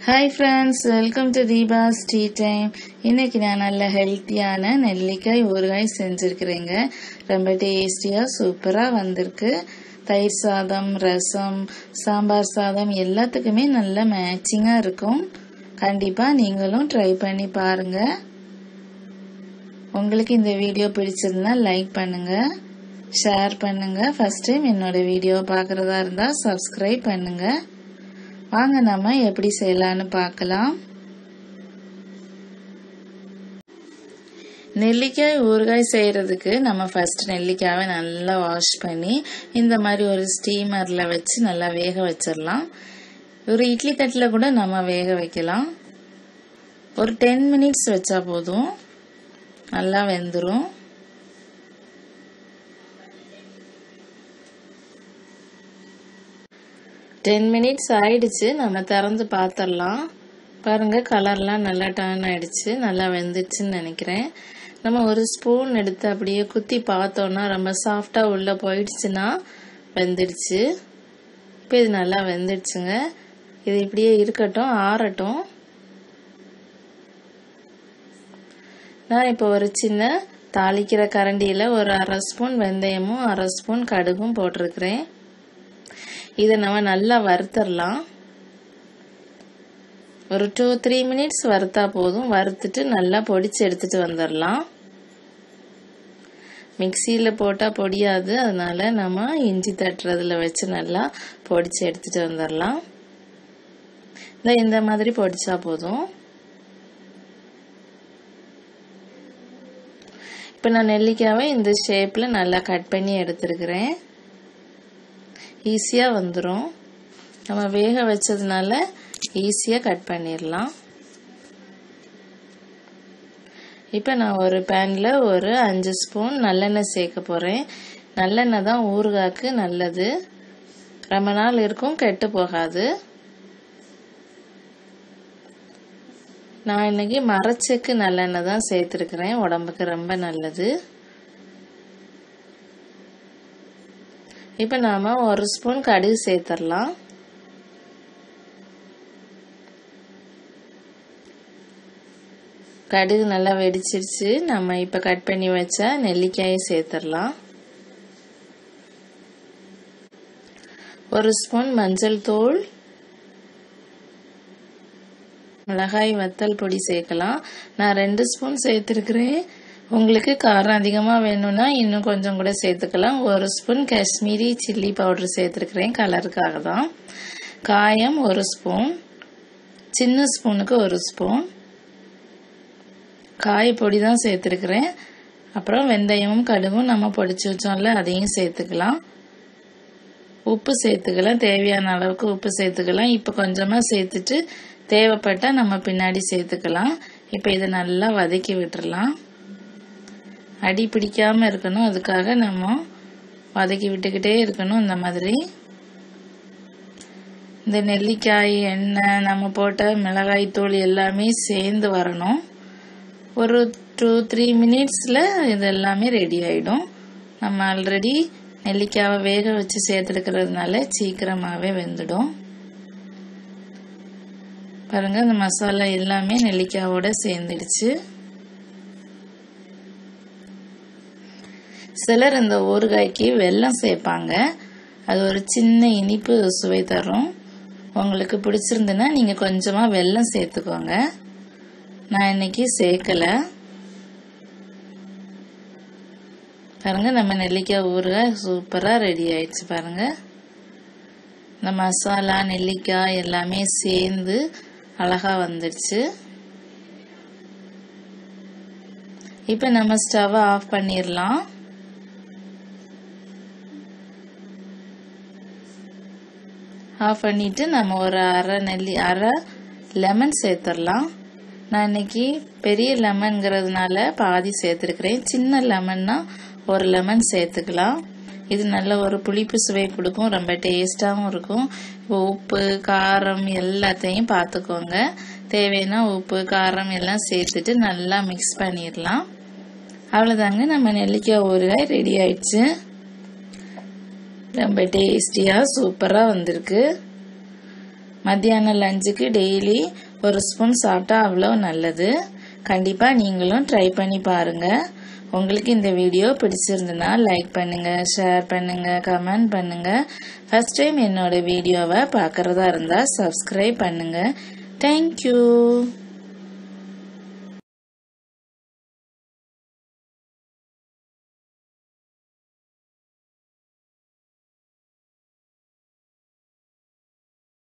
hi friends welcome to Deepa's tea time இன்னைக்கு நான் நல்ல ஹெல்த்தியான நெல்லிக்காய் ஊறுகாய் செஞ்சுருக்கிறேங்க ரொம்ப டேஸ்டியாக சூப்பராக வந்திருக்கு தயிர் சாதம் ரசம் சாம்பார் சாதம் எல்லாத்துக்குமே நல்ல மேட்சிங்காக இருக்கும் கண்டிப்பாக நீங்களும் ட்ரை பண்ணி பாருங்கள் உங்களுக்கு இந்த வீடியோ பிடிச்சிருந்தா லைக் பண்ணுங்கள் ஷேர் பண்ணுங்கள் ஃபஸ்ட் டைம் என்னோட வீடியோ பார்க்குறதா இருந்தால் சப்ஸ்கிரைப் பண்ணுங்கள் வாங்க நம்ம எப்படி செய்யலான்னு பார்க்கலாம் நெல்லிக்காய் ஊறுகாய் செய்கிறதுக்கு நம்ம ஃபர்ஸ்ட் நெல்லிக்காவை நல்லா வாஷ் பண்ணி இந்த மாதிரி ஒரு ஸ்டீமரில் வச்சு நல்லா வேக வச்சிடலாம் ஒரு இட்லி தட்டில் கூட நம்ம வேக வைக்கலாம் ஒரு டென் மினிட்ஸ் வச்சா போதும் நல்லா வெந்துடும் டென் மினிட்ஸ் ஆயிடுச்சு நம்ம திறந்து பார்த்துடலாம் பாருங்க கலர்லாம் நல்லா டர்ன் ஆயிடுச்சு நல்லா வெந்துச்சுன்னு நினைக்கிறேன் நம்ம ஒரு ஸ்பூன் எடுத்து அப்படியே குத்தி பார்த்தோன்னா ரொம்ப சாஃப்டாக உள்ளே போயிடுச்சுன்னா வெந்துடுச்சு இப்போ இது நல்லா வெந்துடுச்சுங்க இது இப்படியே இருக்கட்டும் ஆறட்டும் நான் இப்போ ஒரு சின்ன தாளிக்கிற கரண்டியில் ஒரு அரை ஸ்பூன் வெந்தயமும் அரை ஸ்பூன் கடுகும் போட்டிருக்கிறேன் இதை நம்ம நல்லா வறுத்தரலாம் ஒரு டூ த்ரீ மினிட்ஸ் வறுத்தா போதும் வறுத்துட்டு நல்லா பொடிச்சு எடுத்துட்டு வந்துடலாம் மிக்சியில் போட்டால் பொடியாது அதனால நம்ம இஞ்சி தட்டுறதுல வச்சு நல்லா பொடிச்சு எடுத்துட்டு வந்துடலாம் இந்த இந்த மாதிரி பொடிச்சா போதும் இப்போ நான் நெல்லிக்காவை இந்த ஷேப்பில் நல்லா கட் பண்ணி எடுத்துருக்கிறேன் ஈஸியாக வந்துடும் நம்ம வேக வச்சதுனால ஈஸியாக கட் பண்ணிடலாம் இப்போ நான் ஒரு பேனில் ஒரு அஞ்சு ஸ்பூன் நல்லெண்ணெய் சேர்க்க போகிறேன் நல்லெண்ணெய் தான் ஊறுகாய்க்கு நல்லது ரொம்ப நாள் இருக்கும் கெட்டு போகாது நான் இன்னைக்கு மரச்செக்கு நல்லெண்ணெய் தான் சேர்த்துருக்கிறேன் உடம்புக்கு ரொம்ப நல்லது இப்போ நாம் ஒரு ஸ்பூன் கடுகு சேர்த்துடலாம் கடுகு நல்லா வெடிச்சிருச்சு நம்ம இப்போ கட் பண்ணி வச்ச நெல்லிக்காயை சேர்த்துடலாம் ஒரு ஸ்பூன் மஞ்சள் தூள் மிளகாய் வத்தல் பொடி சேர்க்கலாம் நான் ரெண்டு ஸ்பூன் சேர்த்துருக்கிறேன் உங்களுக்கு காரம் அதிகமாக வேணும்னா இன்னும் கொஞ்சம் கூட சேர்த்துக்கலாம் ஒரு ஸ்பூன் காஷ்மீரி சில்லி பவுடர் சேர்த்துருக்கிறேன் கலருக்காக தான் காயம் ஒரு ஸ்பூன் சின்ன ஸ்பூனுக்கு ஒரு ஸ்பூன் காய பொடி தான் சேர்த்துருக்கிறேன் அப்புறம் வெந்தயமும் கடுகும் நம்ம பொடிச்சு வச்சோம்ல அதையும் சேர்த்துக்கலாம் உப்பு சேர்த்துக்கலாம் தேவையான அளவுக்கு உப்பு சேர்த்துக்கலாம் இப்போ கொஞ்சமாக சேர்த்துட்டு தேவைப்பட்டால் நம்ம பின்னாடி சேர்த்துக்கலாம் இப்போ இதை நல்லா வதக்கி விட்டுறலாம் அடி பிடிக்காமல் இருக்கணும் அதுக்காக நம்ம வதக்கி விட்டுக்கிட்டே இருக்கணும் இந்த மாதிரி இந்த நெல்லிக்காய் எண்ணெய் நம்ம போட்ட மிளகாய் தூள் எல்லாமே சேர்ந்து வரணும் ஒரு டூ த்ரீ மினிட்ஸில் இது எல்லாமே ரெடி ஆகிடும் நம்ம ஆல்ரெடி நெல்லிக்காவை வேக வச்சு சேர்த்துருக்கிறதுனால சீக்கிரமாகவே வெந்துடும் பாருங்கள் இந்த மசாலா எல்லாமே நெல்லிக்காவோட சேர்ந்துடுச்சு சிலர் இந்த ஊறுகாய்க்கு வெல்லம் சேர்ப்பாங்க அது ஒரு சின்ன இனிப்பு சுவை தரும் உங்களுக்கு பிடிச்சிருந்துன்னா நீங்கள் கொஞ்சமாக வெல்லம் சேர்த்துக்கோங்க நான் இன்னைக்கு சேர்க்கலை பாருங்க நம்ம நெல்லிக்காய் ஊறுகாய் சூப்பராக ரெடி ஆயிடுச்சு பாருங்க இந்த மசாலா நெல்லிக்காய் எல்லாமே சேர்ந்து அழகாக வந்துடுச்சு இப்போ நம்ம ஸ்டவ்வை ஆஃப் பண்ணிடலாம் ஆஃப் பண்ணிவிட்டு நம்ம ஒரு அரை நெல்லி அரை லெமன் சேர்த்துடலாம் நான் இன்னைக்கு பெரிய லெமன்ங்கிறதுனால பாதி சேர்த்துருக்கிறேன் சின்ன லெமன்னா ஒரு லெமன் சேர்த்துக்கலாம் இது நல்ல ஒரு புளிப்பு சுவை கொடுக்கும் ரொம்ப டேஸ்டாகவும் இருக்கும் இப்போ உப்பு காரம் எல்லாத்தையும் பார்த்துக்கோங்க தேவைன்னா உப்பு காரம் எல்லாம் சேர்த்துட்டு நல்லா மிக்ஸ் பண்ணிடலாம் அவ்வளோதாங்க நம்ம நெல்லிக்காய் ஊறுகாய் ரெடி ஆயிடுச்சு ரொம்ப டேஸ்டியாக சூப்பராக வந்திருக்கு மத்தியானம் லஞ்சுக்கு டெய்லி ஒரு ஸ்பூன் சாப்பிட்டா அவ்வளோ நல்லது கண்டிப்பாக நீங்களும் ட்ரை பண்ணி பாருங்கள் உங்களுக்கு இந்த வீடியோ பிடிச்சிருந்ததுன்னா லைக் பண்ணுங்கள் ஷேர் பண்ணுங்கள் கமெண்ட் பண்ணுங்கள் ஃபஸ்ட் டைம் என்னோட வீடியோவை பார்க்குறதா இருந்தால் சப்ஸ்கிரைப் பண்ணுங்கள் தேங்க்யூ